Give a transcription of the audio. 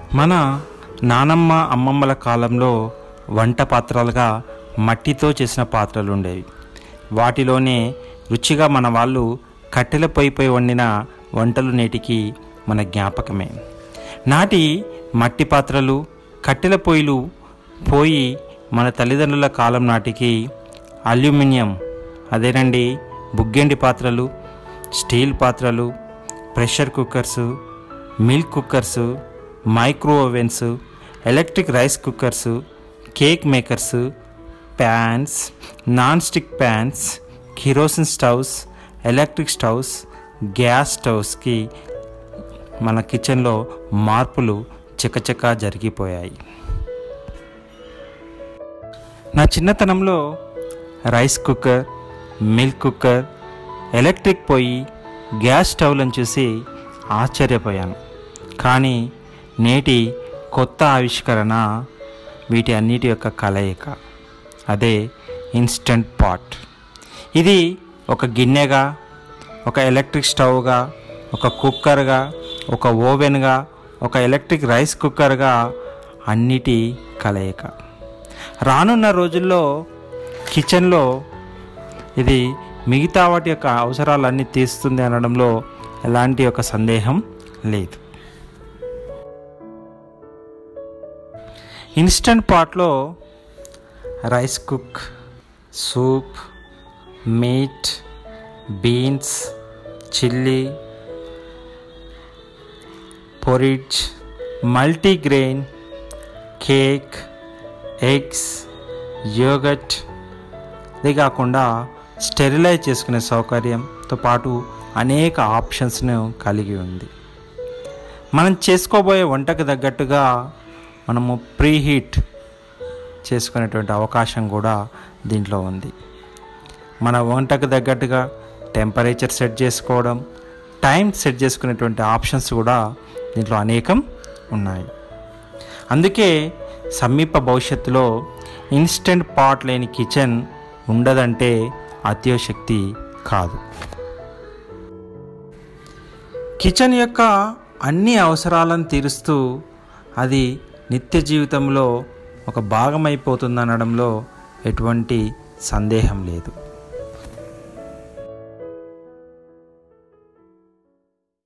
మన నానమ్మ అమ్మమ్మల కాలంలో వంట పాత్రలుగా మట్టితో చేసిన పాత్రలు ఉండేవి వాటిలోనే రుచిగా మన వాళ్ళు కట్టెల పొయ్యిపై వండిన వంటలు నేటికి మన జ్ఞాపకమే నాటి మట్టి పాత్రలు కట్టెల పొయ్యిలు పోయి మన తల్లిదండ్రుల కాలం నాటికి అల్యూమినియం అదేనండి బుగ్గెండి పాత్రలు స్టీల్ పాత్రలు pressure cookers milk cookers micro ovens electric rice cookers cake makers pans non stick pans kerosene stoves electric stoves gas స్టవ్స్కి మన కిచెన్లో మార్పులు చకచకా జరిగిపోయాయి నా చిన్నతనంలో rice cooker milk cooker electric పొయ్యి గ్యాస్ స్టవ్లను చూసి ఆశ్చర్యపోయాను కానీ నేటి కొత్త ఆవిష్కరణ వీటి అన్నిటి యొక్క కలయిక అదే ఇన్స్టంట్ పాట్ ఇది ఒక గిన్నెగా ఒక ఎలక్ట్రిక్ స్టవ్గా ఒక కుక్కర్గా ఒక ఓవెన్గా ఒక ఎలక్ట్రిక్ రైస్ కుక్కర్గా అన్నిటి కలయిక రానున్న రోజుల్లో కిచెన్లో ఇది మిగతా వాటి యొక్క అవసరాలన్నీ తీస్తుంది అనడంలో ఎలాంటి ఒక సందేహం లేదు ఇన్స్టంట్ పాట్లో rice cook soup meat beans chilli porridge multigrain cake eggs yogurt ఇదే కాకుండా స్టెరిలైజ్ చేసుకునే సౌకర్యంతో పాటు అనేక ఆప్షన్స్ను కలిగి ఉంది మనం చేసుకోబోయే వంటకు తగ్గట్టుగా మనము ప్రీ హీట్ చేసుకునేటువంటి అవకాశం కూడా దీంట్లో ఉంది మన వంటకు తగ్గట్టుగా టెంపరేచర్ సెట్ చేసుకోవడం టైం సెట్ చేసుకునేటువంటి ఆప్షన్స్ కూడా దీంట్లో అనేకం ఉన్నాయి అందుకే సమీప భవిష్యత్తులో ఇన్స్టెంట్ పాట్ లేని కిచెన్ ఉండదంటే అత్యోశక్తి కాదు కిచెన్ యొక్క అన్ని అవసరాలను తీరుస్తూ అది నిత్య జీవితంలో ఒక భాగమైపోతుందనడంలో ఎటువంటి సందేహం లేదు